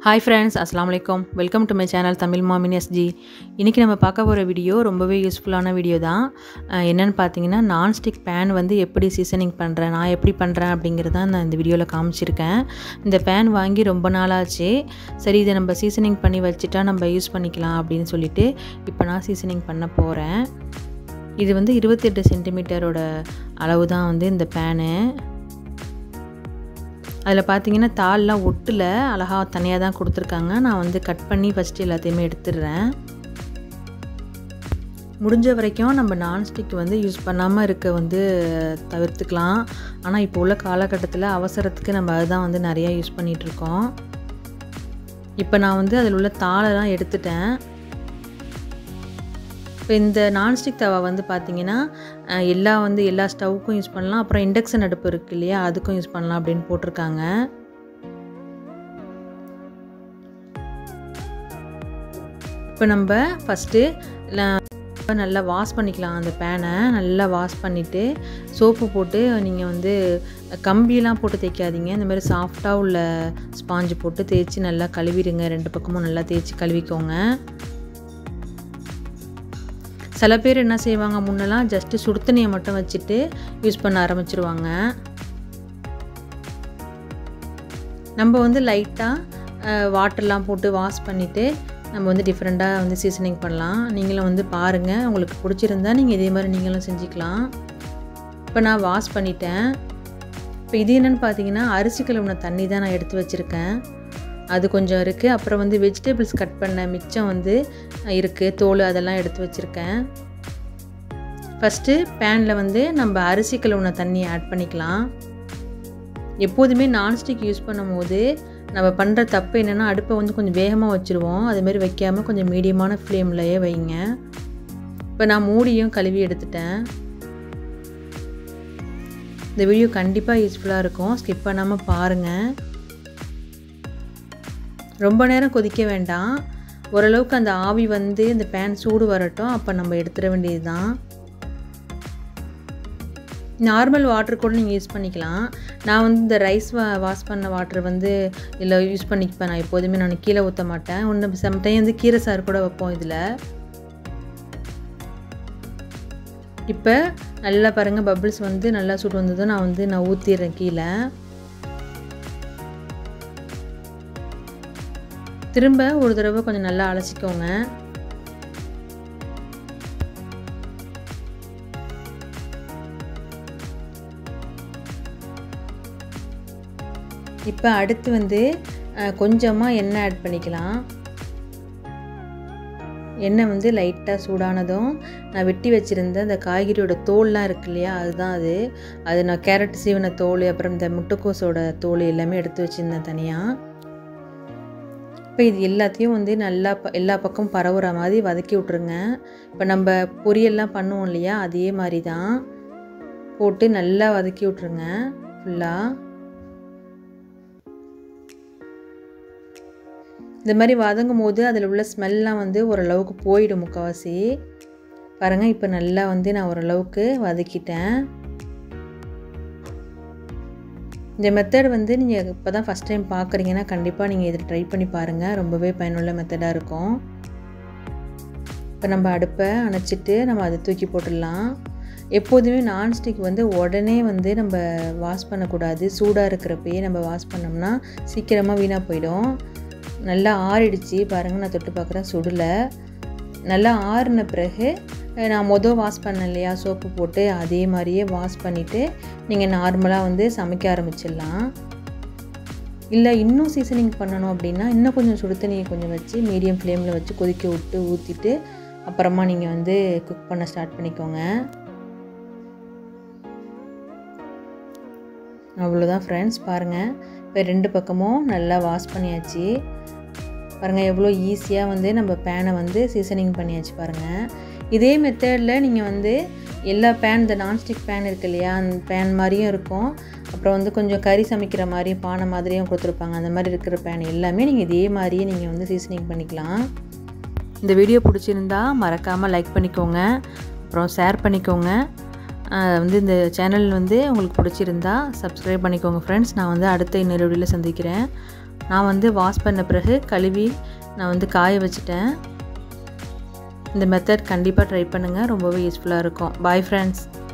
hi friends அஸ்லாம் வலைக்கம் welcome to my channel Tamil mom in SG இன்றைக்கி நம்ம பார்க்க போகிற வீடியோ ரொம்பவே யூஸ்ஃபுல்லான வீடியோ தான் அஹ் என்னன்னு பார்த்தீங்கன்னா நான்ஸ்டிக் பேன் வந்து எப்படி சீசனிங் பண்ணுறேன் நான் எப்படி பண்ணுறேன் அப்படிங்கிறத நான் இந்த வீடியோவில் காமிச்சிருக்கேன் இந்த பேன் வாங்கி ரொம்ப நாளாச்சு சரி இதை நம்ம சீசனிங் பண்ணி வச்சுட்டா நம்ம யூஸ் பண்ணிக்கலாம் அப்படின்னு சொல்லிட்டு இப்போ நான் சீசனிங் பண்ண போகிறேன் இது வந்து இருபத்தெட்டு சென்டிமீட்டரோட அளவு தான் வந்து இந்த பேனு அதில் பார்த்தீங்கன்னா தாள்லாம் ஒட்டில் அழகாக தனியாக தான் கொடுத்துருக்காங்க நான் வந்து கட் பண்ணி ஃபஸ்ட்டு எல்லாத்தையுமே எடுத்துடுறேன் முடிஞ்ச வரைக்கும் நம்ம நான்ஸ்டிக் வந்து யூஸ் பண்ணாமல் இருக்க வந்து தவிர்த்துக்கலாம் ஆனால் இப்போ உள்ள காலகட்டத்தில் அவசரத்துக்கு நம்ம அதுதான் வந்து நிறையா யூஸ் பண்ணிகிட்ருக்கோம் இப்போ நான் வந்து அதில் உள்ள தாளெல்லாம் எடுத்துட்டேன் இப்போ இந்த நான்ஸ்டிக் தவா வந்து பார்த்திங்கன்னா அஹ், எல்லா வந்து எல்லா ஸ்டவ்வுக்கும் யூஸ் பண்ணலாம் அப்புறம் இண்டக்ஷன் அடுப்பு இருக்கு இல்லையா அதுக்கும் யூஸ் பண்ணலாம் அப்படின்னு போட்டிருக்காங்க இப்போ நம்ம ஃபஸ்ட்டு நல்லா வாஷ் பண்ணிக்கலாம் அந்த பேனை நல்லா வாஷ் பண்ணிவிட்டு சோப்பு போட்டு நீங்கள் வந்து கம்பியெல்லாம் போட்டு தேய்க்காதீங்க இந்த மாதிரி சாஃப்டாக உள்ள ஸ்பாஞ்சு போட்டு தேய்ச்சி நல்லா கழுவிடுங்க ரெண்டு பக்கமும் நல்லா தேய்ச்சி கழுவிக்கோங்க சில பேர் என்ன செய்வாங்க முன்னெல்லாம் ஜஸ்ட்டு சுடுதண்ணியை மட்டும் வச்சுட்டு யூஸ் பண்ண ஆரம்பிச்சிருவாங்க நம்ம வந்து லைட்டாக வாட்டர்லாம் போட்டு வாஷ் பண்ணிவிட்டு நம்ம வந்து டிஃப்ரெண்ட்டாக வந்து சீசனிங் பண்ணலாம் நீங்களும் வந்து பாருங்கள் உங்களுக்கு பிடிச்சிருந்தா நீங்கள் இதே மாதிரி நீங்களும் செஞ்சுக்கலாம் இப்போ நான் வாஷ் பண்ணிட்டேன் இப்போ இது என்னென்னு பார்த்தீங்கன்னா அரிசி கழுவுன தண்ணி தான் நான் எடுத்து வச்சுருக்கேன் அது கொஞ்சம் இருக்குது அப்புறம் வந்து வெஜிடபிள்ஸ் கட் பண்ண மிச்சம் வந்து இருக்குது தோல் அதெல்லாம் எடுத்து வச்சுருக்கேன் ஃபஸ்ட்டு பேனில் வந்து நம்ம அரிசி கழுவுன தண்ணி ஆட் பண்ணிக்கலாம் எப்போதுமே நான்ஸ்டிக் யூஸ் பண்ணும்போது நம்ம பண்ணுற தப்பு என்னென்னா அடுப்பை வந்து கொஞ்சம் வேகமாக வச்சுருவோம் அதுமாரி வைக்காமல் கொஞ்சம் மீடியமான ஃப்ளேம்லையே வைங்க இப்போ நான் மூடியும் கழுவி எடுத்துட்டேன் இந்த வீடியோ கண்டிப்பாக யூஸ்ஃபுல்லாக இருக்கும் ஸ்கிப் பண்ணாமல் பாருங்கள் ரொம்ப நேரம் கொதிக்க வேண்டாம் ஓரளவுக்கு அந்த ஆவி வந்து இந்த பேன் சூடு வரட்டும் அப்போ நம்ம எடுத்துட வேண்டியது தான் நார்மல் வாட்டர் கூட நீங்கள் யூஸ் பண்ணிக்கலாம் நான் வந்து இந்த ரைஸ் வா வாஷ் பண்ண வாட்டர் வந்து இதில் யூஸ் பண்ணிப்பேன் நான் எப்போதுமே நான் கீழே ஊற்ற மாட்டேன் ஒன்று சம்டைம் வந்து கீரை சாறு கூட வைப்போம் இதில் இப்போ நல்லா பாருங்கள் பபிள்ஸ் வந்து நல்லா சூடு வந்ததும் நான் வந்து நான் ஊற்றிடுறேன் கீழே திரும்ப ஒரு தடவை கொஞ்சம் நல்லா அலசிக்கோங்க இப்போ அடுத்து வந்து கொஞ்சமாக எண்ணெய் ஆட் பண்ணிக்கலாம் எண்ணெய் வந்து லைட்டாக சூடானதும் நான் வெட்டி வச்சுருந்த அந்த காய்கறியோட தோல்லாம் இருக்கு இல்லையா அதுதான் அது அது நான் கேரட் சீவன தோல் அப்புறம் இந்த முட்டைக்கோஸோட தோல் எல்லாமே எடுத்து வச்சுருந்தேன் தனியாக இப்போ இது எல்லாத்தையும் வந்து நல்லா ப எல்லா பக்கம் பரவுற மாதிரி வதக்கி விட்ருங்க இப்போ நம்ம பொரியல்லாம் பண்ணுவோம் இல்லையா அதே மாதிரி தான் போட்டு நல்லா வதக்கி விட்ருங்க ஃபுல்லாக இந்த மாதிரி வதங்கும் போது அதில் உள்ள ஸ்மெல்லாம் வந்து ஓரளவுக்கு போயிடும் முக்கால்வாசி பாருங்கள் இப்போ நல்லா வந்து நான் ஓரளவுக்கு வதக்கிட்டேன் இந்த மெத்தட் வந்து நீங்கள் இப்போ தான் ஃபஸ்ட் டைம் பார்க்குறீங்கன்னா கண்டிப்பாக நீங்கள் இதை ட்ரை பண்ணி பாருங்கள் ரொம்பவே பயனுள்ள மெத்தடாக இருக்கும் இப்போ நம்ம அடுப்பை அணைச்சிட்டு நம்ம அதை தூக்கி போட்டுடலாம் எப்போதுமே நான்ஸ்டிக் வந்து உடனே வந்து நம்ம வாஷ் பண்ணக்கூடாது சூடாக இருக்கிறப்பயே நம்ம வாஷ் பண்ணோம்னா சீக்கிரமாக வீணாக போயிடும் நல்லா ஆறிடுச்சு பாருங்கள் நான் தொட்டு பார்க்குறேன் சுடலை நல்லா ஆறின பிறகு நான் மொதல் வாஷ் பண்ணேன் இல்லையா சோப்பு போட்டு அதே மாதிரியே வாஷ் பண்ணிவிட்டு நீங்கள் நார்மலாக வந்து சமைக்க ஆரம்பிச்சிடலாம் இல்லை இன்னும் சீசனிங் பண்ணணும் அப்படின்னா இன்னும் கொஞ்சம் சுடு தண்ணியை கொஞ்சம் வச்சு மீடியம் ஃப்ளேமில் வச்சு கொதிக்க விட்டு ஊற்றிட்டு அப்புறமா நீங்கள் வந்து குக் பண்ண ஸ்டார்ட் பண்ணிக்கோங்க அவ்வளோதான் ஃப்ரெண்ட்ஸ் பாருங்கள் இப்போ ரெண்டு பக்கமும் நல்லா வாஷ் பண்ணியாச்சு பாருங்கள் எவ்வளோ ஈஸியாக வந்து நம்ம பேனை வந்து சீசனிங் பண்ணியாச்சு பாருங்கள் இதே மெத்தடில் நீங்கள் வந்து எல்லா பேன் இந்த நான்ஸ்டிக் பேன் இருக்கு இல்லையா அந்த பேன் மாதிரியும் இருக்கும் அப்புறம் வந்து கொஞ்சம் கறி சமைக்கிற மாதிரியும் பானை மாதிரியும் கொடுத்துருப்பாங்க அந்த மாதிரி இருக்கிற பேன் எல்லாமே நீங்கள் இதே மாதிரியே நீங்கள் வந்து சீசனிங் பண்ணிக்கலாம் இந்த வீடியோ பிடிச்சிருந்தா மறக்காமல் லைக் பண்ணிக்கோங்க அப்புறம் ஷேர் பண்ணிக்கோங்க வந்து இந்த சேனல் வந்து உங்களுக்கு பிடிச்சிருந்தா சப்ஸ்கிரைப் பண்ணிக்கோங்க ஃப்ரெண்ட்ஸ் நான் வந்து அடுத்த இன்னொரு வீடியோவில் சந்திக்கிறேன் நான் வந்து வாஷ் பண்ண பிறகு கழுவி நான் வந்து காய வச்சுட்டேன் இந்த மெத்தட் கண்டிப்பாக ட்ரை பண்ணுங்கள் ரொம்பவே யூஸ்ஃபுல்லாக இருக்கும் பாய் ஃப்ரெண்ட்ஸ்